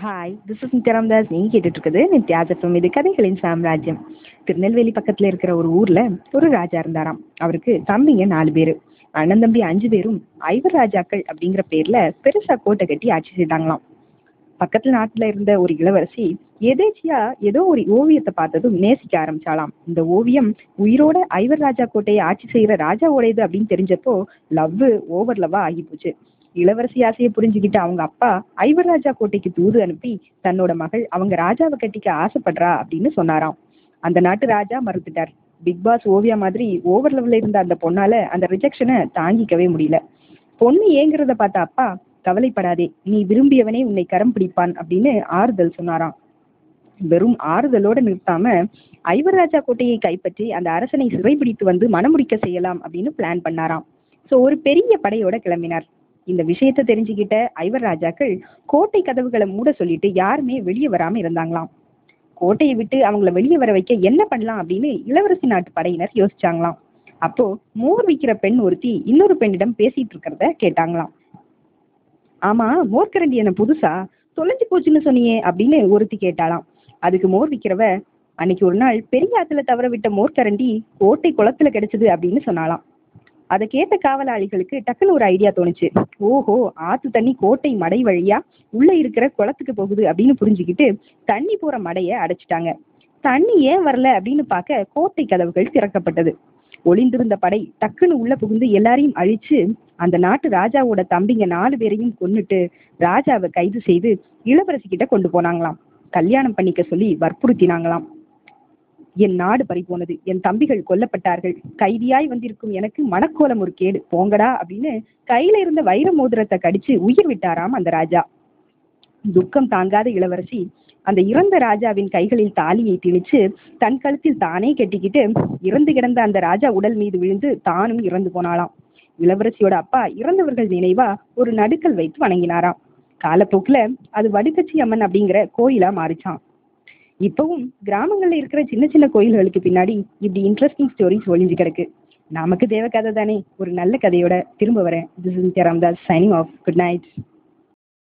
hi this is Nithya Ramdas நீங்கள் கேட்டுட்டு இருக்குது நித்யாசத்துவம் இது கதைகளின் சாம்ராஜ்யம் திருநெல்வேலி பக்கத்தில் இருக்கிற ஒரு ஊரில் ஒரு ராஜா இருந்தாராம் அவருக்கு தம்பிங்க நாலு பேர் அண்ணன் தம்பி அஞ்சு பேரும் ஐவர் ராஜாக்கள் அப்படிங்கிற பேர்ல பெருசா கோட்டை கட்டி ஆட்சி செய்தாங்களாம் பக்கத்துல நாட்டுல இருந்த ஒரு இளவரசி எதேச்சியா ஏதோ ஒரு ஓவியத்தை பார்த்ததும் நேசிக்க ஆரம்பிச்சாலாம் இந்த ஓவியம் உயிரோட ஐவர் ராஜா கோட்டையை ஆட்சி செய்யற ராஜாவோடையது அப்படின்னு தெரிஞ்சப்போ லவ் ஓவர் லவ்வா ஆகி போச்சு இளவரசி ஆசையை புரிஞ்சுக்கிட்டு அவங்க அப்பா ஐவர் ராஜா கோட்டைக்கு தூது அனுப்பி தன்னோட மகள் அவங்க ராஜாவை கட்டிக்க ஆசைப்படுறா அப்படின்னு சொன்னாராம் அந்த நாட்டு ராஜா மறுத்துட்டார் பிக் பாஸ் ஓவியா மாதிரி ஓவர் லெவல்ல இருந்த அந்த பொண்ணால அந்த ரிஜெக்ஷனை தாங்கிக்கவே முடியல பொண்ணு ஏங்குறத பார்த்த அப்பா கவலைப்படாதே நீ விரும்பியவனே உன்னை கரம் பிடிப்பான் அப்படின்னு ஆறுதல் சொன்னாராம் வெறும் ஆறுதலோட நிறுத்தாம ஐவர்ராஜா கோட்டையை கைப்பற்றி அந்த அரசனை சிறைபிடித்து வந்து மனமுடிக்க செய்யலாம் அப்படின்னு பிளான் பண்ணாராம் ஸோ ஒரு பெரிய படையோட கிளம்பினார் இந்த விஷயத்தை தெரிஞ்சுக்கிட்ட ஐவர் ராஜாக்கள் கோட்டை கதவுகளை மூட சொல்லிட்டு யாருமே வெளியே வராம இருந்தாங்களாம் கோட்டையை விட்டு அவங்கள வெளியே வர வைக்க என்ன பண்ணலாம் அப்படின்னு இளவரசி நாட்டு படையினர் யோசிச்சாங்களாம் அப்போ மோர் விற்கிற பெண் ஒருத்தி இன்னொரு பெண்ணிடம் பேசிட்டு இருக்கிறத கேட்டாங்களாம் ஆமா மோர்க்கரண்டி என்ன புதுசா தொலைஞ்சு போச்சுன்னு சொன்னியே அப்படின்னு ஒருத்தி கேட்டாளாம் அதுக்கு மோர் விற்கிறவ அன்னைக்கு ஒரு நாள் பெரிய ஆத்துல தவற விட்ட மோர்க்கரண்டி கோட்டை குளத்துல கிடைச்சது அப்படின்னு சொன்னாலாம் அதை கேட்ட காவலாளிகளுக்கு டக்குன்னு ஒரு ஐடியா தோணுச்சு ஓஹோ ஆத்து தண்ணி கோட்டை மடை வழியா உள்ள இருக்கிற குளத்துக்கு போகுது அப்படின்னு புரிஞ்சுக்கிட்டு தண்ணி போற மடைய அடைச்சிட்டாங்க தண்ணி ஏன் வரல அப்படின்னு பார்க்க கோட்டை கதவுகள் திறக்கப்பட்டது ஒளிந்திருந்த படை டக்குன்னு உள்ள புகுந்து எல்லாரையும் அழிச்சு அந்த நாட்டு ராஜாவோட தம்பிங்க நாலு பேரையும் கொன்னுட்டு ராஜாவை கைது செய்து இளவரசி கிட்ட கொண்டு போனாங்களாம் கல்யாணம் பண்ணிக்க சொல்லி வற்புறுத்தினாங்களாம் என் நாடு பறிபோனது என் தம்பிகள் கொல்லப்பட்டார்கள் கைதியாய் வந்திருக்கும் எனக்கு மனக்கோலம் ஒரு கேடு போங்கடா அப்படின்னு கையில இருந்த வைர மோதிரத்தை கடிச்சு உயிர் விட்டாராம் அந்த ராஜா துக்கம் தாங்காத இளவரசி அந்த இறந்த ராஜாவின் கைகளில் தாலியை திணிச்சு தன் கழுத்தில் தானே கட்டிக்கிட்டு இறந்து கிடந்த அந்த ராஜா உடல் மீது விழுந்து தானும் இறந்து போனாளாம் இளவரசியோட அப்பா இறந்தவர்கள் நினைவா ஒரு நடுக்கல் வைத்து வணங்கினாராம் காலப்போக்குல அது வடுகச்சி அம்மன் அப்படிங்கிற கோயிலா மாறிச்சான் இப்பவும் கிராமங்கள்ல இருக்கிற சின்ன சின்ன கோயில்களுக்கு பின்னாடி இப்படி இன்ட்ரெஸ்டிங் ஸ்டோரிஸ் ஒளிஞ்சு கிடக்கு நமக்கு தேவை கதை தானே ஒரு நல்ல கதையோட திரும்ப வரேன் this is Ramdas signing off good night